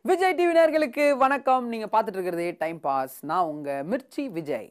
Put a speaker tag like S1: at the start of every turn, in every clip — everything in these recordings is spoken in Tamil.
S1: விஜய் டிவி நேயர்களுக்கு வணக்கம் நீங்க பார்த்துட்டு இருக்கிறது டைம் பாஸ் நான் உங்க மிர்ச்சி விஜய்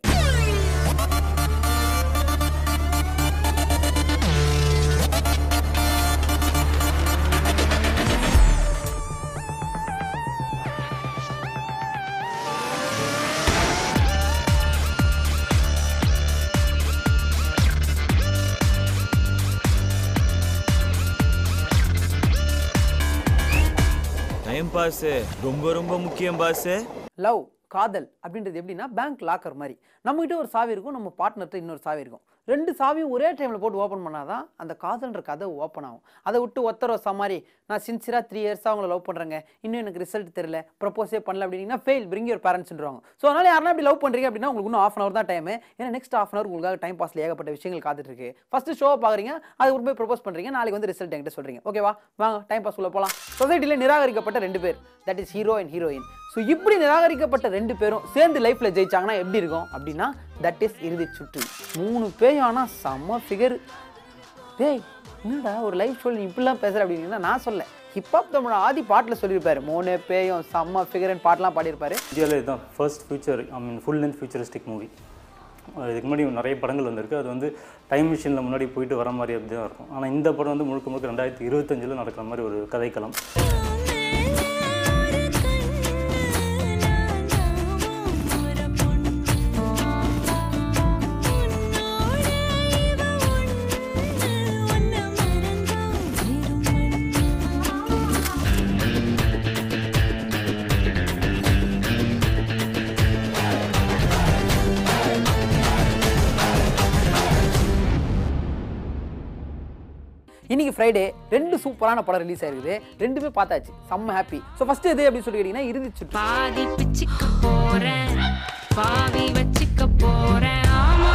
S2: டைம் பாஸ் ரொம்ப ரொம்ப முக்கியம் பாஸ்
S1: லவ் காதல் அப்படின்றது எப்படின்னா பேங்க் லாக்கர் மாதிரி நம்மகிட்ட ஒரு சாவி இருக்கும் நம்ம பார்ட்னர்கிட்ட இன்னொரு சாவி இருக்கும் ரெண்டு சாவியும் ஒரே டைமில் போட்டு ஓப்பன் பண்ணாதான் அந்த காதல்ன்ற கதை ஓப்பன் ஆகும் அதை விட்டு ஒத்தர வசா மாதிரி நான் சின்சியராக த்ரீ இயர்ஸாக அவங்கள லவ் பண்ணுறேங்க இன்னும் எனக்கு ரிசல்ட் தெரியல ப்ரப்போஸே பண்ணல அப்படின்னா ஃபெயில் பிரிங் யுவர் பேரண்ட்ஸ்ன்றாங்க ஸோ அதனால யாருன்னா இப்படி லவ் பண்ணுறீங்க அப்படின்னா உங்களுக்கு இன்னும் ஆஃப் அன் அவர் தான் டைம் ஏன்னா நெக்ஸ்ட் ஆஃப் அன் அவர் உங்களுக்காக டைம் பாஸ்ல ஏகப்பட்ட விஷயங்கள் காத்துட்டு இருக்கு ஃபர்ஸ்ட் ஷோ பார்க்குறீங்க அதுக்கு போய் ப்ரப்போஸ் பண்ணுறீங்க நாளைக்கு வந்து ரிசல்ட் என்கிட்ட சொல்கிறீங்க ஓகேவா வாங்க டைம் பாஸ் உள்ள போகலாம் சொசைட்டியில் நிராகரிக்கப்பட்ட ரெண்டு பேர் that is hero and heroine so இப்படி நிராகரிக்கப்பட்ட ரெண்டு பேரும் சேர்ந்து லைஃப்பில் ஜெயிச்சாங்கன்னா எப்படி இருக்கும் அப்படின்னா தட் இஸ் இறுதி சுற்று மூணு பேயும் ஆனால் செம்ம ஃபிகர் டேய் என்னடா ஒரு லைஃப் ஸ்டோரி நீ இப்படிலாம் பேசுகிற அப்படின்னா நான் சொல்ல ஹிப்ஹாப் தமிழ் ஆதி பாட்டில் சொல்லியிருப்பாரு மூணு பேயும் செம்ம ஃபிகர்னு பாட்டெலாம் பாடியிருப்பாரு
S3: இந்தியாவில் இதுதான் first future I mean full length futuristic movie இதுக்கு முன்னாடி நிறைய படங்கள் வந்திருக்கு அது வந்து டைம் மிஷினில் முன்னாடி போயிட்டு வர மாதிரி அப்படி தான் இருக்கும் ஆனால் இந்த படம் வந்து முழுக்க முழுக்க ரெண்டாயிரத்தி இருபத்தஞ்சில் நடக்கிற மாதிரி ஒரு கதைக்களம்
S1: இன்னைக்கு ஃப்ரைடே ரெண்டு சூப்பரான படம் ரிலீஸ் ஆயிருக்குது ரெண்டுமே பார்த்தாச்சு செம்ம ஹாப்பி ஸோ ஃபர்ஸ்ட் எது அப்படின்னு சொல்லி கேட்டிங்கன்னா இறுதி சுற்று
S4: பாதி பிச்சுக்க போறேன் பாவி வச்சுக்க போறேன் ஆமா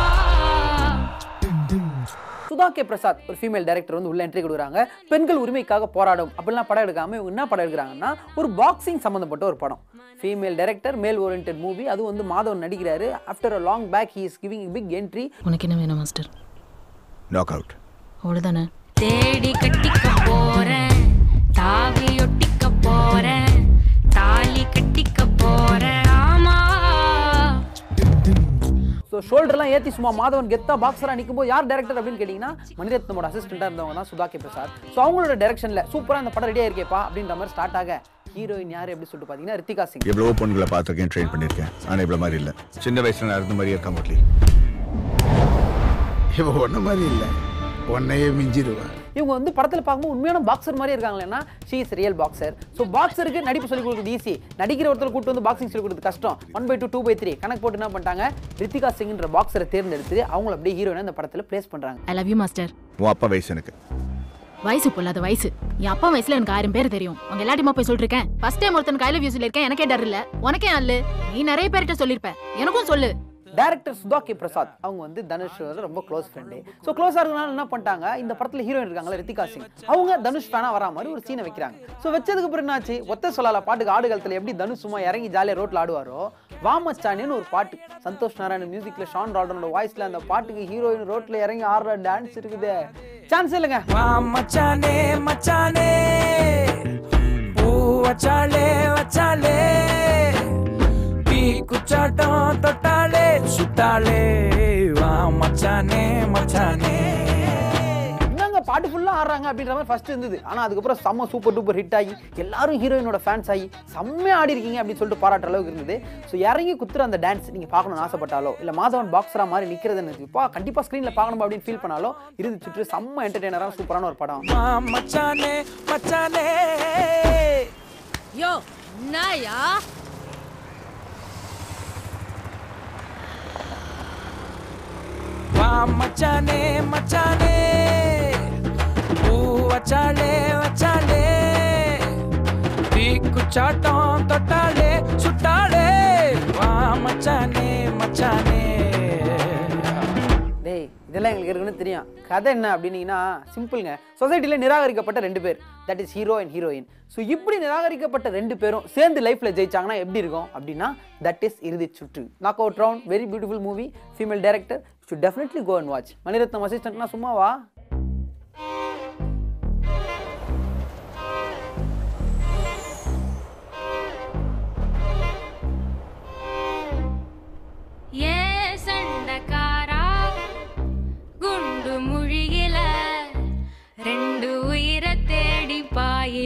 S1: சுதா கே பிரசாத் ஒரு ஃபீமேல் டைரக்டர் வந்து உள்ள என்ட்ரி கொடுக்குறாங்க பெண்கள் உரிமைக்காக போராடும் அப்படிலாம் படம் எடுக்காம இவங்க என்ன படம் எடுக்கிறாங்கன்னா ஒரு பாக்ஸிங் சம்மந்தப்பட்ட ஒரு படம் female director male oriented movie அது வந்து மாதவன் நடிக்கிறாரு after a long back he is giving big entry
S5: உனக்கு என்ன வேணும் மாஸ்டர்
S6: நாக் அவுட்
S5: அவ்வளோதானே
S4: தேடி கட்டிக்க போறேன் தாவி ஒட்டிக்க போறேன் தாலி கட்டிக்க போறேன் ஆமா
S1: ஸோ ஷோல்டர்லாம் ஏற்றி சும்மா மாதவன் கெத்தா பாக்ஸராக நிற்கும்போது யார் டேரக்டர் அப்படின்னு கேட்டிங்கன்னா மணிரத்னமோட அசிஸ்டண்ட்டாக இருந்தவங்க தான் சுதா கே பிரசாத் ஸோ அவங்களோட டேரக்ஷனில் சூப்பராக இந்த படம் ரெடியாக இருக்கேப்பா அப்படின்ற மாதிரி ஸ்டார்ட் ஆக ஹீரோயின் யார் எப்படி சொல்லிட்டு பார்த்தீங்கன்னா ரித்திகா சிங்
S6: எவ்வளவோ பொண்ணுங்களை பார்த்துருக்கேன் ட்ரெயின் பண்ணியிருக்கேன் ஆனால் இவ்வளோ மாதிரி இல்லை சின்ன வயசுல நான் இருந்த மாதிரியே இருக்கா முரளி
S7: இவ ஒன்ன மாதிரி இல்லை உன்னையே மிஞ்சிருவா
S1: இவங்க வந்து படத்தில் பார்க்கும்போது உண்மையான பாக்ஸர் மாதிரி இருக்காங்களேன்னா she is real boxer so பாக்ஸருக்கு நடிப்பு சொல்லி கொடுக்குறது ஈஸி நடிக்கிற ஒருத்தர் கூட்டு வந்து பாக்ஸிங் சொல்லி கொடுக்குறது கஷ்டம் one by two two by three கணக்கு போட்டு என்ன பண்ணிட்டாங்க ரித்திகா சிங்ன்ற பாக்ஸரை தேர்ந்தெடுத்து அவங்கள அப்படியே ஹீரோயினை இந்த படத்தில் ப்ளேஸ் பண்ணுறாங்க
S5: ஐ லவ் யூ மாஸ்டர்
S6: உன் அப்பா வயசு எனக்கு
S5: வயசு பொல்லாத வயசு என் அப்பா வயசுல எனக்கு ஆயிரம் பேர் தெரியும் அவங்க எல்லாத்தையுமா போய் சொல்லிருக்கேன் ஃபர்ஸ்ட் டைம் ஒருத்தனுக்கு ஐ லவ் யூ சொல்லிருக்கேன் எனக்கே டர் இல்ல உனக்கே அல்லு நீ நிறைய பேர்கிட்ட சொல்லிருப்ப எனக்கும் சொல்லு
S1: டேரக்டர் சுதா கே பிரசாத் அவங்க வந்து தனுஷ் ரொம்ப க்ளோஸ் ஃப்ரெண்டு ஸோ க்ளோஸாக இருக்கனால என்ன பண்ணிட்டாங்க இந்த படத்தில் ஹீரோயின் இருக்காங்களா ரித்திகா சிங் அவங்க தனுஷ் ஃபேனாக வரா மாதிரி ஒரு சீனை வைக்கிறாங்க ஸோ வச்சதுக்கு அப்புறம் என்னாச்சு ஒத்த சொல்லால பாட்டுக்கு ஆடு காலத்தில் எப்படி தனுஷ் சும்மா இறங்கி ஜாலியாக ரோட்டில் ஆடுவாரோ வாமச்சானின்னு ஒரு பாட்டு சந்தோஷ் நாராயண் மியூசிக்கில் ஷான் ரால்டனோட வாய்ஸில் அந்த பாட்டுக்கு ஹீரோயின் ரோட்டில் இறங்கி ஆடுற டான்ஸ் இருக்குது சான்ஸ் இல்லைங்க
S8: வா மச்சானே மச்சானே பூ வச்சாலே வச்சாலே பீ குச்சாட்டம் தொட்டாலே சுட்டாலே வா மச்சானே மச்சானே
S1: என்னங்க பாட்டு ஃபுல்லாக ஆடுறாங்க அப்படின்ற மாதிரி ஃபர்ஸ்ட் இருந்தது ஆனால் அதுக்கப்புறம் செம்ம சூப்பர் டூப்பர் ஹிட் ஆகி எல்லாரும் ஹீரோயினோட ஃபேன்ஸ் ஆகி செம்மையாக ஆடி இருக்கீங்க அப்படின்னு சொல்லிட்டு பாராட்டுற அளவுக்கு இருந்தது ஸோ இறங்கி குத்துற அந்த டான்ஸ் நீங்கள் பார்க்கணும்னு ஆசைப்பட்டாலோ இல்லை மாதவன் பாக்ஸரா மாதிரி நிற்கிறதுன்னு இப்போ கண்டிப்பாக ஸ்க்ரீனில் பார்க்கணும் அப்படின்னு ஃபீல் பண்ணாலோ இறுதி சுற்று செம்ம என்டர்டெய்னராக சூப்பரான ஒரு படம்
S8: வா மச்சானே மச்சானே
S4: யோ என்னயா
S8: வா மச்சானே மச்சானே பூ வச்சாலே வச்சாலே பீ குச்சாட்டம் தொட்டாலே சுட்டாலே வா மச்சானே மச்சானே
S1: டேய் இதெல்லாம் எங்களுக்கு இருக்குன்னு தெரியும் கதை என்ன அப்படின்னீங்கன்னா சிம்பிளுங்க சொசைட்டியில் நிராகரிக்கப்பட்ட ரெண்டு பேர் that is hero and heroine so இப்படி நிராகரிக்கப்பட்ட ரெண்டு பேரும் சேர்ந்து லைஃப்பில் ஜெயிச்சாங்கன்னா எப்படி இருக்கும் அப்படின்னா தட் இஸ் இறுதி சுற்று knock out round very beautiful movie female director should definitely go and watch Maniratnam அசிஸ்டன்ட்னா சும்மாவா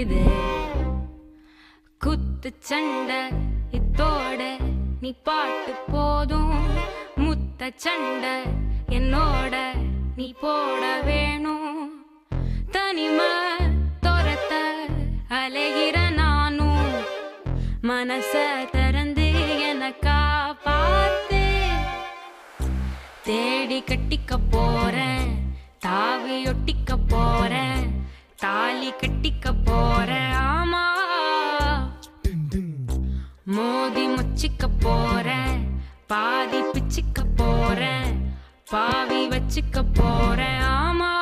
S4: புரியுது குத்து சண்டை இத்தோட நீ பாட்டு போதும் முத்த சண்டை என்னோட நீ போட வேணும் தனிமை துரத்த அலைகிற நானும் மனச திறந்து எனக்கா பார்த்து தேடி கட்டிக்க போறேன் தாவி ஒட்டிக்க போறேன் தாலி கட்டிக்க போறேன் ஆமா மோதி முச்சிக்க போறேன் பாதி பிச்சுக்க போறேன் பாவி வச்சுக்க போறேன் ஆமா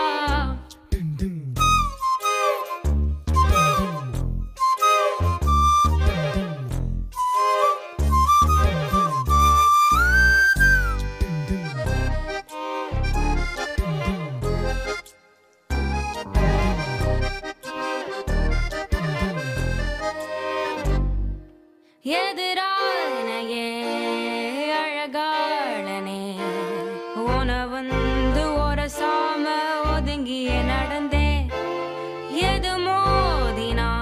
S4: எதிரானையே அழகாளனே உன வந்து ஒரு சாம ஒதுங்கிய நடந்தே எது மோதினா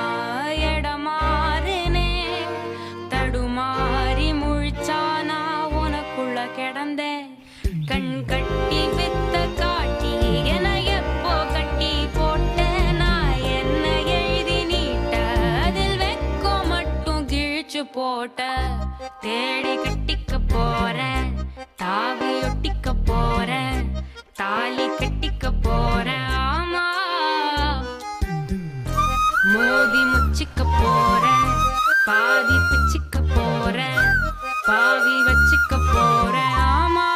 S4: எடமாறுனே தடுமாறி முழிச்சானா உனக்குள்ள கிடந்தே கண் கட்டி வித்த காட்டி என எப்போ கட்டி போட்ட நான் என்ன எழுதி நீட்ட அதில் வெக்கோ மட்டும் கிழிச்சு போட்ட தேடி கட்டிக்க போறேன் தாவி ஒட்டிக்க போறேன் தாலி கட்டிக்க போறேன் ஆமா மோதி முச்சிக்க போறேன் பாதி பிச்சுக்க போறேன் பாவி வச்சுக்க போறேன் ஆமா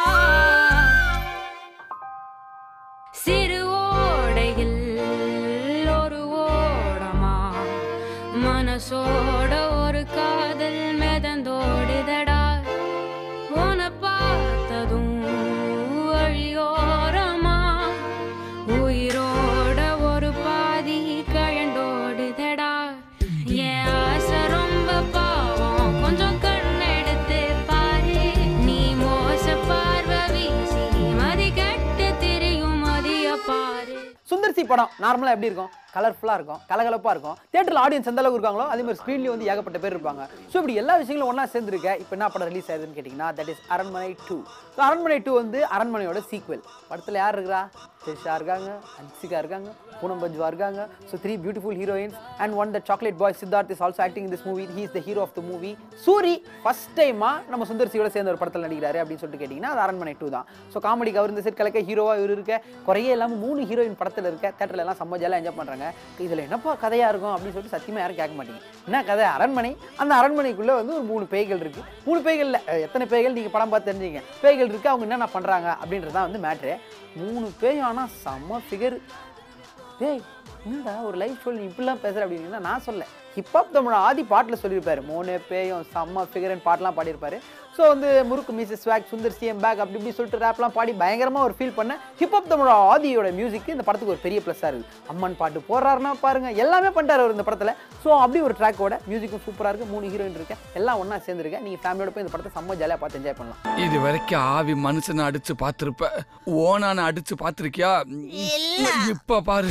S4: சிறு ஓடையில் ஒரு ஓடமா மனசோட ஒரு காதல் மிதந்தோடுதடா உன பார்த்ததும் வழியோரமா உயிரோட ஒரு பாதி கழண்டோடுதடா என் ஆசை ரொம்ப பாவம் கொஞ்சம் கண்ணெடுத்து பாரு நீ மோச பார்வை வீசி மதி கட்டு திரியும் மதிய பாரு
S1: சுந்தர்சி படம் நார்மலாக எப்படி இருக்கும் கலர்ஃபுல்லாக இருக்கும் கலகலப்பாக இருக்கும் தேட்டரில் ஆடியன்ஸ் எந்த அளவுக்கு இருக்காங்களோ அதே மாதிரி ஸ்க்ரீன்லேயும் வந்து ஏகப்பட்ட பேர் இருப்பாங்க ஸோ இப்படி எல்லா விஷயங்களும் ஒன்றா சேர்ந்துருக்க இப்போ என்ன படம் ரிலீஸ் ஆகுதுன்னு கேட்டிங்கன்னா that is Aranmanai two so Aranmanai two வந்து அரண்மனையோட சீக்வல் படத்தில் யார் இருக்கிறா த்ரிஷா இருக்காங்க அன்சிகா இருக்காங்க பூனம் பஞ்சுவா இருக்காங்க so three beautiful heroines and one the chocolate boy Siddharth is also acting this movie he is the hero of the movie Soori first டைமாக நம்ம சுந்தர்சியோட சேர்ந்த ஒரு படத்தில் நடிக்கிறாரு அப்படின்னு சொல்லிட்டு கேட்டிங்கன்னா அது அரண்மனை டூ தான் ஸோ காமெடிக்கு அவர் இந்த செட் கலக்க ஹீரோவாக இவர் இருக்க குறையே இல்லாமல் மூணு ஹீரோயின் படத்தில் இருக்க தேட்டரில் எல்லாம் செம்ம ஜாலியாக என்ஜாய் பண்ணுறாங்க இதில் என்னப்பா கதையாக இருக்கும் அப்படின்னு சொல்லிட்டு சத்தியமாக யாரும் கேட்க மாட்டீங்க என்ன கதை அரண்மனை அந்த அரண்மனைக்குள்ளே வந்து ஒரு மூணு பேய்கள் இருக்குது மூணு பேய்களில் எத்தனை பேய்கள் நீங்கள் படம் பார்த்து தெரிஞ்சுங்க பேய்கள் இருக்குது அவங்க என்னென்ன பண்ணுறாங்க அப்படின்றது தான் வந்து மேட்ரு மூணு பேயும் ஆனால் செம்ம ஃபிகர் டேய் என்னடா ஒரு லைஃப் ஸ்டைல் நீ இப்படிலாம் பேசுகிற அப்படின்னா நான் சொல்ல ஹிப்ஹாப் தமிழ் ஆதி பாட்டில் சொல்லியிருப்பாரு மோனே பேயும் செம்ம ஃபிகர்னு பாட்டெலாம் பாடியிருப்பாரு ஸோ வந்து முறுக்கு miss swag Sundar CM back அப்படி இப்படி சொல்லிட்டு ரேப்லாம் பாடி பயங்கரமாக ஒரு ஃபீல் பண்ண ஹிப்ஹாப் தமிழ் ஆதியோட மியூசிக் இந்த படத்துக்கு ஒரு பெரிய ப்ளஸ்ஸாக இருக்குது அம்மன் பாட்டு போடுறாருன்னா பாருங்க எல்லாமே பண்ணிட்டாரு அவர் இந்த படத்தில் ஸோ அப்படி ஒரு ட்ராக்கோட மியூசிக்கும் சூப்பராக இருக்குது மூணு ஹீரோயின் இருக்கேன் எல்லாம் ஒன்றா சேர்ந்துருக்கேன் நீங்கள் ஃபேமிலியோட போய் இந்த படத்தை செம்ம ஜாலியாக பார்த்து என்ஜாய் பண்ணலாம்
S9: இது வரைக்கும் ஆவி மனுஷனை அடிச்சு பார்த்திருப்ப ஓனான அடிச்சு பார்த்திருக்கியா இப்ப பாரு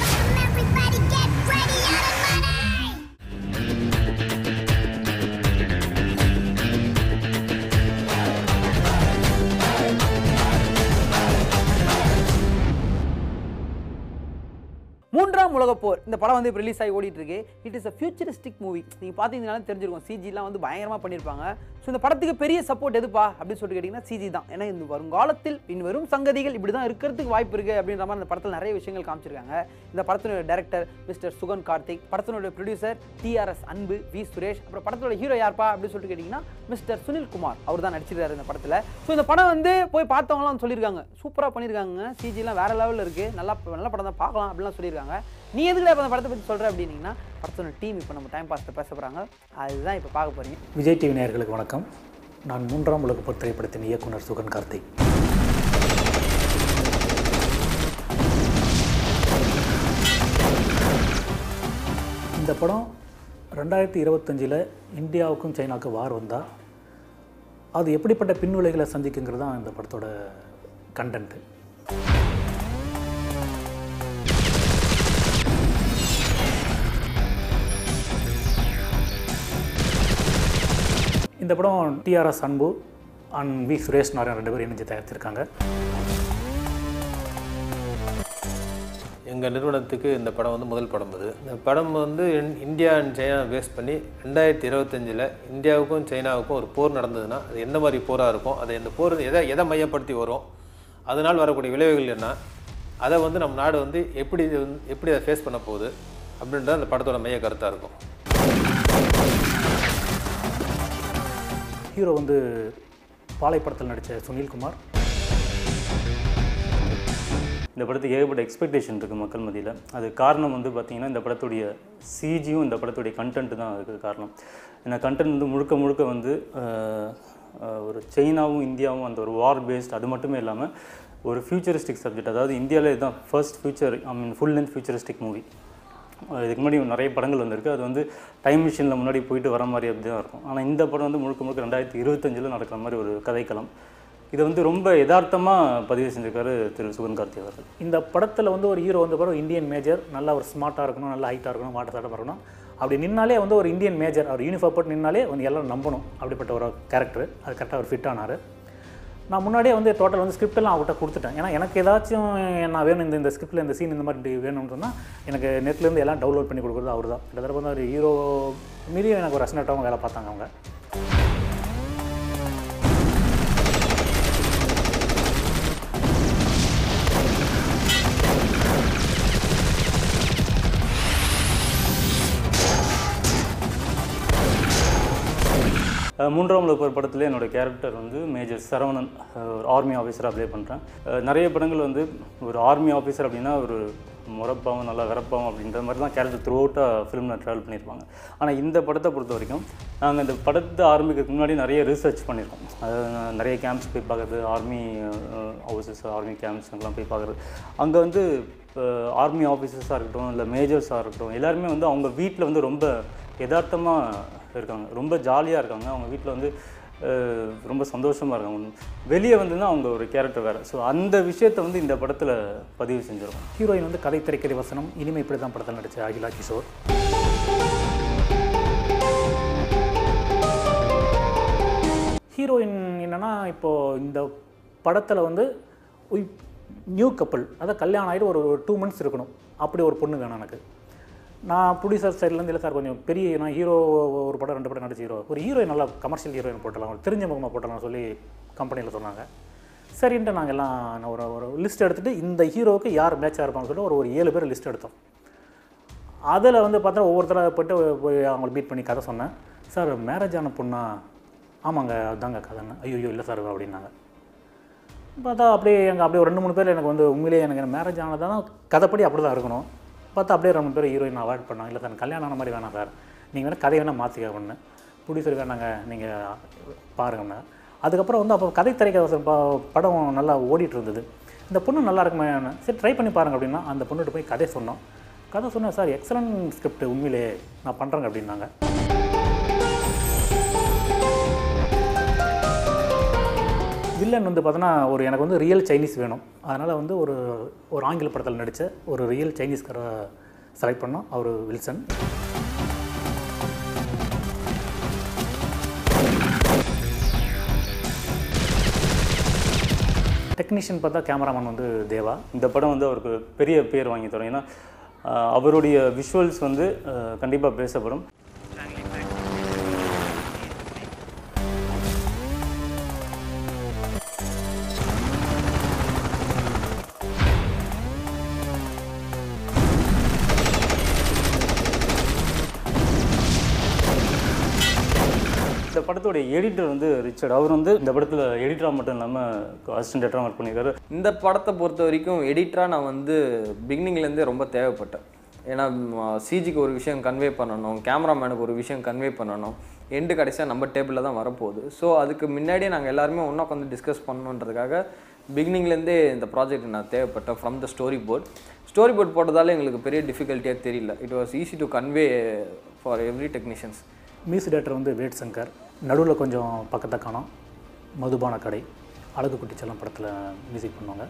S1: மூன்றாம் உலகப் போர் இந்த படம் வந்து இப்போ ரிலீஸ் ஆகி ஓடிட்டு இருக்கு it is a futuristic movie நீங்கள் பார்த்தீங்கனாலும் தெரிஞ்சிருக்கும் சிஜிலாம் வந்து பயங்கரமாக பண்ணியிருப்பாங்க ஸோ இந்த படத்துக்கு பெரிய சப்போர்ட் எதுப்பா அப்படின்னு சொல்லிட்டு கேட்டிங்கன்னா சிஜி தான் ஏன்னா இந்த வருங்காலத்தில் பின் வரும் சங்கதிகள் இப்படி தான் இருக்கிறதுக்கு வாய்ப்பு இருக்குது அப்படின்ற மாதிரி அந்த படத்தில் நிறைய விஷயங்கள் காமிச்சிருக்காங்க இந்த படத்தினுடைய டைரக்டர் மிஸ்டர் சுகன் கார்த்திக் படத்தினுடைய producer TRS Anbu V Suresh அப்புறம் படத்தோட ஹீரோ யார்ப்பா அப்படின்னு சொல்லிட்டு கேட்டிங்கன்னா மிஸ்டர் சுனில் குமார் அவர் தான் நடிச்சிருக்காரு இந்த படத்தில் ஸோ இந்த படம் வந்து போய் பார்த்தவங்களாம் சொல்லியிருக்காங்க சூப்பராக பண்ணியிருக்காங்க சிஜிலாம் வேற லெவலில் இருக்குது நல்லா நல்ல படம் தான் பார்க்கலாம் அப்படிலாம் சொல்லியிருக்காங்க நீ எதுக்குல இப்போ அந்த படத்தை பற்றி சொல்கிற அப்படின்னீங்கன்னா படத்தோட டீம் இப்போ நம்ம டைம் பாஸ்ட்டை பேச போகிறாங்க அதுதான் இப்போ பார்க்க போகிறீங்க
S10: விஜய் டிவி நேயர்களுக்கு வணக்கம் நான் மூன்றாம் உலகப் போர் திரைப்படத்தின் இயக்குனர் சுகன் கார்த்திக் இந்த படம் ரெண்டாயிரத்தி இருபத்தஞ்சில் இந்தியாவுக்கும் சைனாவுக்கும் வார் வந்தால் அது எப்படிப்பட்ட பின்விளைகளை சந்திக்குங்கிறது தான் இந்த படத்தோட கண்டென்ட்டு இந்த படம் டிஆர்எஸ் அன்பு அண்ட் வி சுரேஷ் நாராயண் ரெண்டு பேரும் இணைஞ்சு தயாரிச்சிருக்காங்க
S11: எங்கள் நிறுவனத்துக்கு இந்த படம் வந்து முதல் படம் இது இந்த படம் வந்து இன்- இந்தியா அண்ட் சைனா பேஸ் பண்ணி ரெண்டாயிரத்தி இருபத்தஞ்சில் இந்தியாவுக்கும் சைனாவுக்கும் ஒரு போர் நடந்ததுன்னா அது எந்த மாதிரி போராக இருக்கும் அதை இந்த போர் எதை எதை மையப்படுத்தி வரும் அதனால் வரக்கூடிய விளைவுகள் என்ன அதை வந்து நம்ம நாடு வந்து எப்படி இது வந்து- எப்படி அதை ஃபேஸ் பண்ண போகுது அப்படின்றது அந்த படத்தோட மைய கருத்தாக இருக்கும்
S10: ஹீரோ வந்து பாலை படத்தில் நடித்த சுனில்குமார்
S3: இந்த படத்துக்கு ஏகப்பட்ட எக்ஸ்பெக்டேஷன் இருக்குது மக்கள் மத்தியில் அது காரணம் வந்து பார்த்திங்கன்னா இந்த படத்துடைய சிஜியும் இந்த படத்துடைய கண்டென்ட் தான் அதுக்கு காரணம் ஏன்னா கண்டென்ட் வந்து முழுக்க முழுக்க வந்து அஹ், அஹ், ஒரு சைனாவும் இந்தியாவும் அந்த ஒரு வார் பேஸ்ட் அது மட்டுமே இல்லாமல் ஒரு ஃபியூச்சரிஸ்டிக் சப்ஜெக்ட் அதாவது இந்தியாவிலே இதுதான் first future I mean full length futuristic movie இதுக்கு முன்னாடி நிறைய படங்கள் வந்திருக்கு அது வந்து டைம் மிஷினில் முன்னாடி போயிட்டு வர மாதிரி அப்படி தான் இருக்கும் ஆனால் இந்த படம் வந்து முழுக்க முழுக்க ரெண்டாயிரத்தி இருபத்தஞ்சில் நடக்கிற மாதிரி ஒரு கதைக்களம் இதை வந்து ரொம்ப யதார்த்தமாக பதிவு செஞ்சிருக்காரு திரு சுகன் கார்த்தி அவர்கள்
S10: இந்த படத்தில் வந்து ஒரு ஹீரோ வந்து பாரு இந்தியன் மேஜர் நல்லா ஒரு ஸ்மார்ட்டாக இருக்கணும் நல்லா ஹைட்டாக இருக்கணும் வாட்ட சாட்டமாக இருக்கணும் அப்படி நின்னாலே வந்து ஒரு இந்தியன் மேஜர் அவர் யூனிஃபார்ம் போட்டு நின்னாலே வந்து எல்லாரும் நம்பணும் அப்படிப்பட்ட ஒரு கேரக்டர் அது கரெக்டாக அவர் ஃபிட் ஆனார் நான் முன்னாடியே வந்து டோட்டல் வந்து ஸ்கிரிப்டெல்லாம் அவர்கிட்ட கொடுத்துட்டேன் ஏன்னா எனக்கு ஏதாச்சும் நான் வேணும் இந்த இந்த ஸ்கிரிப்டில் இந்த சீன் இந்த மாதிரி வேணும்னு சொன்னால் எனக்கு நெட்லேருந்து எல்லாம் டவுன்லோட் பண்ணி கொடுக்குறது அவர் தான் கிட்டத்தட்ட வந்து ஒரு ஹீரோ மீறியும் எனக்கு ஒரு அசனட்டாகவும் வேலை பார்த்தாங்க அவங்க
S3: அஹ் மூன்றாம் உலக போர் படத்தில் என்னோட கேரக்டர் வந்து மேஜர் சரவணன் அஹ் ஒரு ஆர்மி ஆஃபீஸராக ப்ளே பண்ணுறேன் நிறைய படங்கள் வந்து ஒரு ஆர்மி ஆஃபீஸர் அப்படின்னா ஒரு முறப்பாவும் நல்லா விறப்பாவும் அப்படின்ற மாதிரி தான் கேரக்டர் த்ரூ அவுட்டாக ஃபிலிமில் ட்ராவல் பண்ணியிருப்பாங்க ஆனால் இந்த படத்தை பொறுத்த வரைக்கும் நாங்கள் இந்த படத்தை ஆரம்பிக்கிறதுக்கு முன்னாடி நிறைய ரிசர்ச் பண்ணியிருக்கோம் அதாவது நான் நிறைய கேம்ப்ஸ் போய் பார்க்குறது ஆர்மி ஹவுசஸ் ஆர்மி கேம்ப்ஸ்லாம் போய் பார்க்குறது அங்கே வந்து ஆர்மி ஆஃபீஸர்ஸாக இருக்கட்டும் இல்லை மேஜர்ஸாக இருக்கட்டும் எல்லாருமே வந்து அவங்க வீட்டில் வந்து ரொம்ப யதார்த்தமாக இருக்காங்க ரொம்ப ஜாலியாக இருக்காங்க அவங்க வீட்டில் வந்து அஹ், ரொம்ப சந்தோஷமாக இருக்காங்க வெளியே வந்துன்னா அவங்க ஒரு கேரக்டர் வேறு ஸோ அந்த விஷயத்தை வந்து இந்த படத்தில் பதிவு செஞ்சிருக்கோம்
S10: ஹீரோயின் வந்து கதை திரைக்கதை வசனம் இனிமே இப்படி தான் படத்தில் நடித்த அகிலா கிஷோர் ஹீரோயின் என்னன்னா இப்போது இந்த படத்தில் வந்து நியூ கப்பல் அதாவது கல்யாணம் ஆகிட்டு ஒரு டூ மந்த்ஸ் இருக்கணும் அப்படி ஒரு பொண்ணு வேணும் எனக்கு நான் ப்ரொடியூசர் சைட்லேருந்து இல்லை சார் கொஞ்சம் பெரிய நான் ஹீரோ ஒரு படம் ரெண்டு படம் நடிச்ச ஹீரோ ஒரு ஹீரோயின் நல்லா கமர்ஷியல் ஹீரோயின் போட்டலாம் ஒரு தெரிஞ்ச முகமாக போட்டலாம் சொல்லி கம்பெனியில் சொன்னாங்க சரின்ட்டு நாங்கள் எல்லாம் நான் ஒரு ஒரு லிஸ்ட் எடுத்துகிட்டு இந்த ஹீரோவுக்கு யார் மேட்சாக இருப்பாங்கன்னு சொல்லிட்டு ஒரு ஒரு ஏழு பேர் லிஸ்ட் எடுத்தோம் அதில் வந்து பார்த்தா ஒவ்வொருத்தராக போய்ட்டு போய் அவங்கள மீட் பண்ணி கதை சொன்னேன் சார் மேரேஜ் ஆன பொண்ணா ஆமாங்க அதாங்க கதைன்னு ஐயோ இல்லை சார் அப்படின்னாங்க பார்த்தா அப்படியே எங்கள் அப்படியே ஒரு ரெண்டு மூணு பேர் எனக்கு வந்து உண்மையிலேயே எனக்கு மேரேஜ் ஆனதான கதைப்படி அப்படி தான் இருக்கணும் பார்த்தா அப்படியே ரெண்டு பேர் ஹீரோயின் அவாய்ட் பண்ணாங்க இல்லை சார் கல்யாணம் ஆன மாதிரி வேணாம் சார் நீங்கள் வேணால் கதை வேணால் மாற்றிக்க அப்படின்னு ப்ரொடியூசர் வேணாங்க நீங்கள் பாருங்கண்ணா அதுக்கப்புறம் வந்து அப்போ கதை திரைக்கதை படம் நல்லா ஓடிட்டு இருந்தது இந்த பொண்ணு நல்லா இருக்குமே சரி ட்ரை பண்ணி பாருங்க அப்படின்னா அந்த பொண்ணுகிட்ட போய் கதை சொன்னோம் கதை சொன்னேன் சார் எக்ஸலன்ட் ஸ்கிரிப்ட் உண்மையிலே நான் பண்ணுறேங்க அப்படின்னாங்க வில்லன் வந்து பார்த்தோன்னா ஒரு எனக்கு வந்து ரியல் சைனீஸ் வேணும் அதனால் வந்து ஒரு ஒரு ஆங்கில படத்தில் நடித்த ஒரு ரியல் சைனீஸ்கார செலக்ட் பண்ணோம் அவர் வில்சன் டெக்னீஷியன் பார்த்தா கேமராமேன் வந்து தேவா
S3: இந்த படம் வந்து அவருக்கு பெரிய பேர் வாங்கி தரும் ஏன்னா அஹ், அவருடைய விஷுவல்ஸ் வந்து கண்டிப்பாக பேசப்படும் இந்த படத்துடைய எடிட்டர் வந்து ரிச்சர்ட் அவர் வந்து இந்த படத்தில் எடிட்டராக மட்டும் இல்லாமல் அசிஸ்டன்ட் டேரக்டராக ஒர்க் பண்ணியிருக்காரு
S12: இந்த படத்தை பொறுத்த வரைக்கும் எடிட்டராக நான் வந்து பிகினிங்லேருந்தே ரொம்ப தேவைப்பட்டேன் ஏன்னா சிஜிக்கு ஒரு விஷயம் கன்வே பண்ணணும் கேமராமேனுக்கு ஒரு விஷயம் கன்வே பண்ணணும் எண்டு கடைசியாக நம்ம டேபிளில் தான் வரப்போகுது ஸோ அதுக்கு முன்னாடியே நாங்கள் எல்லாருமே ஒன்றா உட்காந்து டிஸ்கஸ் பண்ணணுன்றதுக்காக பிகினிங்லேருந்தே இந்த ப்ராஜெக்ட் நான் தேவைப்பட்டேன் from the storyboard storyboard போட்டதால எங்களுக்கு பெரிய டிஃபிகல்ட்டியாக தெரியல it was easy to convey for every technicians
S10: music director வந்து வேட் சங்கர் நடுவில் கொஞ்சம் பக்கத்தை காணோம் மதுபான கடை அழகு குட்டிச்செல்லம் படத்தில் மியூசிக் பண்ணுவாங்க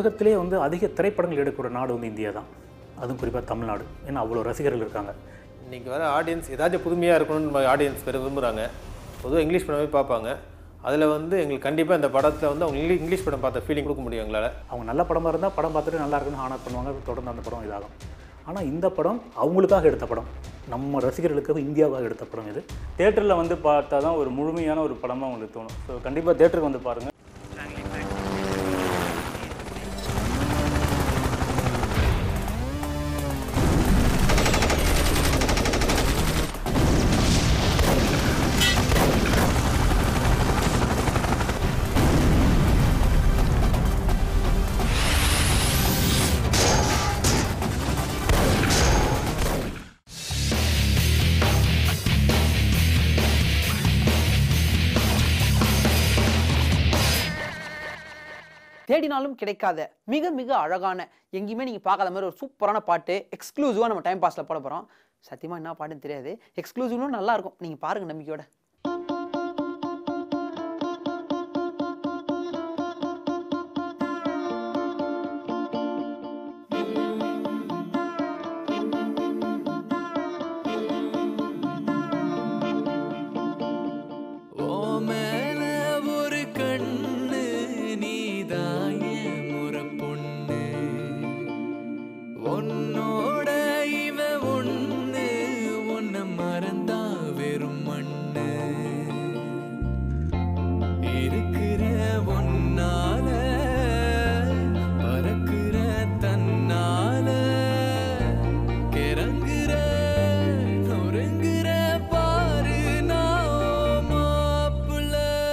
S10: உலகத்திலே வந்து அதிக திரைப்படங்கள் எடுக்கிற நாடு வந்து இந்தியா தான் அதுவும் குறிப்பாக தமிழ்நாடு ஏன்னா அவ்வளோ ரசிகர்கள் இருக்காங்க
S11: இன்றைக்கி வர ஆடியன்ஸ் ஏதாச்சும் புதுமையாக இருக்கணும்னு ஆடியன்ஸ் பேர் விரும்புகிறாங்க பொதுவாக இங்கிலீஷ் படமே பார்ப்பாங்க அதில் வந்து எங்களுக்கு கண்டிப்பாக இந்த படத்தில் வந்து அவங்க இங்கிலீஷ் இங்கிலீஷ் படம் பார்த்த ஃபீலிங் கொடுக்க முடியும் எங்களால்
S10: அவங்க நல்ல படமாக இருந்தால் படம் பார்த்துட்டு நல்லா இருக்குன்னு ஆனர் பண்ணுவாங்க தொடர்ந்து அந்த படம் இதாகும் ஆனால் இந்த படம் அவங்களுக்காக எடுத்த படம் நம்ம ரசிகர்களுக்காக இந்தியாவுக்காக எடுத்த படம் இது
S3: தேட்டரில் வந்து பார்த்தா தான் ஒரு முழுமையான ஒரு படமாக உங்களுக்கு தோணும் ஸோ கண்டிப்பாக தேட்டருக்கு வந்து பாருங்கள்
S1: தேடினாலும் கிடைக்காத மிக மிக அழகான எங்கேயுமே நீங்கள் பார்க்காத மாதிரி ஒரு சூப்பரான பாட்டு எக்ஸ்க்ளூசிவாக நம்ம டைம் பாஸில் போட போகிறோம் சத்தியமாக என்ன பாட்டுன்னு தெரியாது எக்ஸ்க்ளூசிவ்னும் நல்லா இருக்கும் நீங்கள் பாருங்கள் நம்பிக்கையோட
S8: ஓ மேல ஒரு கண்ணு நீதான் என் முறை பொண்ணு உன்னோட இவ ஒண்ணு உன்னை மறந்தா வெறும் மண்ணு இருக்கிற ஒன்னால பறக்கிற தன்னால கிறங்குற நொறுங்குற பாரு நான் மாப்பிள்ள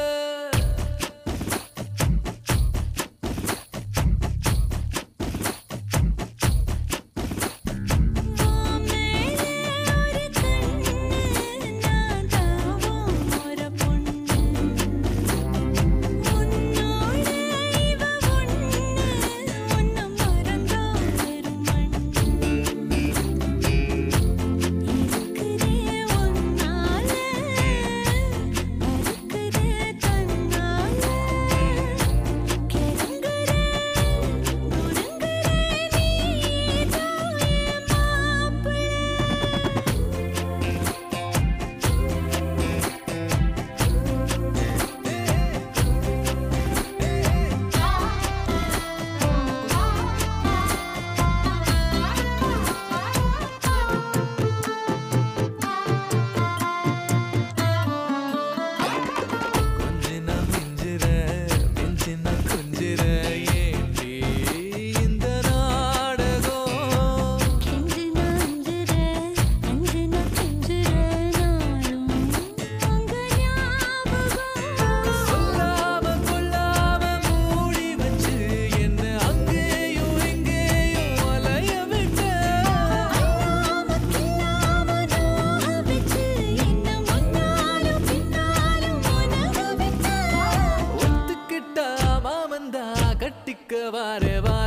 S8: கொஞ்சினா மிஞ்சிற மிஞ்சினா கொஞ்சிற ஏண்டி இந்த நாடகம் சொல்லாம கொள்ளாம மூடி வச்சு என்ன அங்கேயும் இங்கேயும் அலைய விட்ட ஒத்துக்கிட்டா மாமந்தா கட்டிக்க வார வார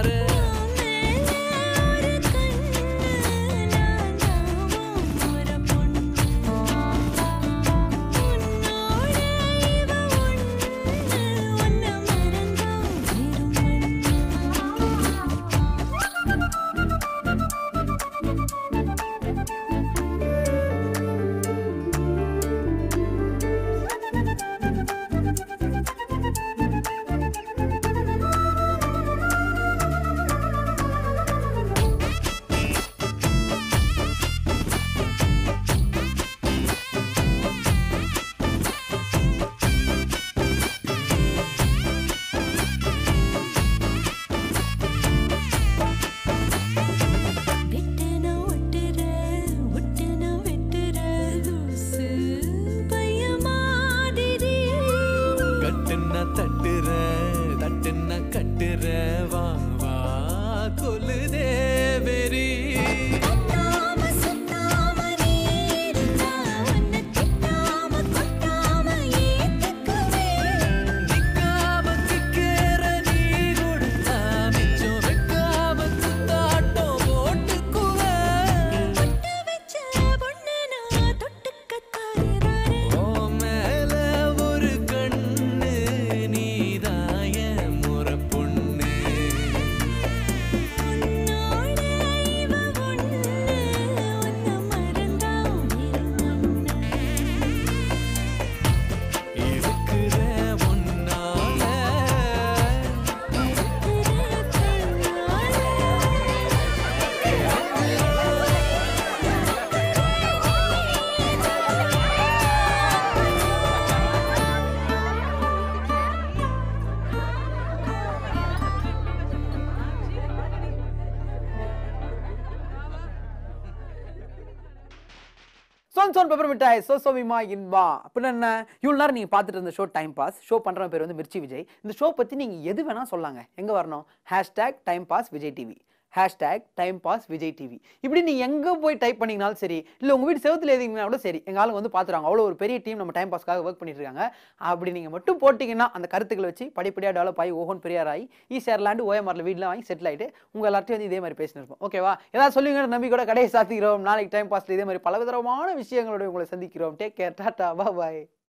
S1: சோன் சோன் பெப்பர் மிட்டாய் சோ சோமிமா இன்பா அப்படின்னு என்ன இவ்வளோ நேரம் நீங்கள் பார்த்துட்டு இருந்த ஷோ டைம் பாஸ் ஷோ பண்ணுற பேர் வந்து மிர்ச்சி விஜய் இந்த ஷோ பற்றி நீங்கள் எது வேணால் சொல்லாங்க எங்கே வரணும் hashtag time pass Vijay TV hashtag time pass Vijay TV இப்படி நீ எங்கே போய் டைப் பண்ணிங்கனாலும் சரி இல்லை உங்கள் வீட்டு செவத்தில் எழுதிங்கன்னா கூட சரி எங்கள் ஆளுங்க வந்து பார்த்துருவாங்க அவ்வளோ ஒரு பெரிய டீம் நம்ம டைம் பாஸ்க்காக ஒர்க் பண்ணிட்டு இருக்காங்க அப்படி நீங்கள் மட்டும் போட்டிங்கன்னா அந்த கருத்துக்களை வச்சு படிப்படியாக டெவலப் ஆகி ஓஹோன் பெரியார் ஆகி ஈஸியாக லேண்டு ஓஎம்ஆரில் வீட்டில் வாங்கி செட்டில் ஆகிட்டு உங்கள் எல்லார்ட்டையும் வந்து இதே மாதிரி பேசினிருப்போம் ஓகேவா ஏதாவது சொல்லுங்க நம்பிக்கையோட கடையை சாத்திக்கிறோம் நாளைக்கு டைம் பாஸில் இதே மாதிரி பலவிதமான விஷயங்களோட உங்களை சந்திக்கிறோம் டேக் கேர் டாட்டா பாய்